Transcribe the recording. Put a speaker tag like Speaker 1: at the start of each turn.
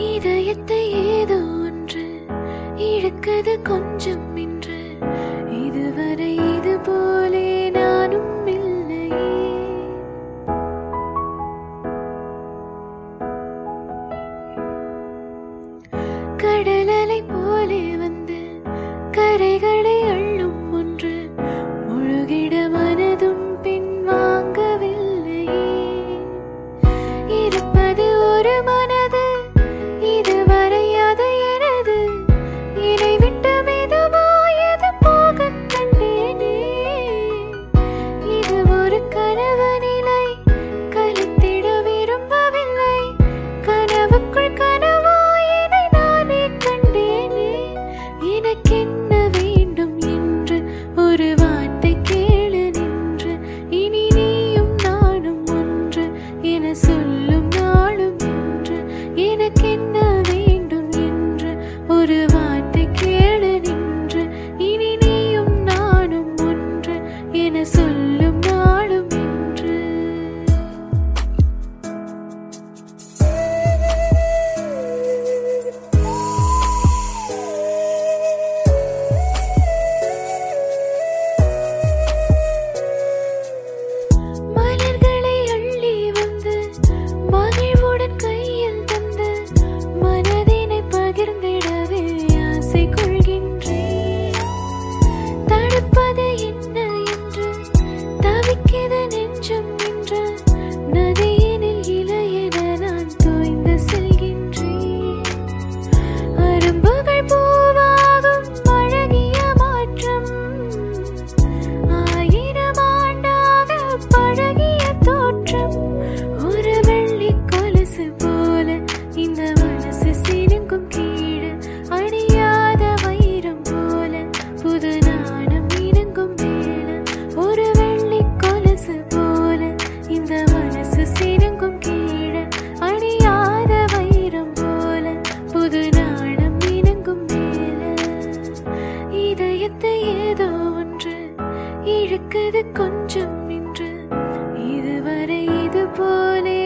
Speaker 1: இதயத்தை ஏதோ ஒன்று இழுக்குது கொஞ்சம் இன்று இதுவரை இது போலே நானும் இல்லையே கடலலை போலே வந்து கரைகளை அள்ளும் ஒன்று முழுகிட மனதும் பின் வாங்கவில்லையே இருப்பது ஒரு மனது இதுவரை அது எனது இதை விட்டு மெதுவாயது போகக் கண்டேனே இது ஒரு கனவு நிலை கலித்திட விரும்பவில்லை கனவுக்குள் கனவாயினை நானே கண்டேனே எனக்கென்ன வேண்டும் என்று ஒரு வார்த்தை கேளு நின்று இனி நீயும் நானும் ஒன்று என சொல்லும் நாளும் இன்று எனக்கென்ன வேண்டும் என்று ஒரு வார்த்தை கேளு நின்று இனி நீயும் நானும் ஒன்று என சொல்லும் நாளும் இன்று மலர்களை அள்ளி வந்து மகிழ்வுடன் கையில் தந்து மனதினை பகிர்ந்திடவே ஆசை கொள்கின்றேன் தடுப்பது என்ன என்று தவிக்கிது நெஞ்சம் என்று நதியினில் இலையென நான் தோய்ந்து செல்கின்றேன் அரும்புகள் பூவாகும் அழகிய மாற்றம் ஆயிரம் ஆண்டாக பழகிய தோற்றம் ஒரு வெள்ளி கொலுசு போல இந்த மனசு சினுங்கும் கீழே அணியாத வைரம் போல புது நாணம் இணங்கும் வேளை ஒரு வெள்ளி கொலுசு போல இந்த மனசு சினுங்கும் கீழே அணியாத வைரம் போல புது நாணம் இணங்கும் வேளை இதயத்தை ஏதோ ஒன்று இழுக்குது கொஞ்சம் நின்று இதுவரை இது போலே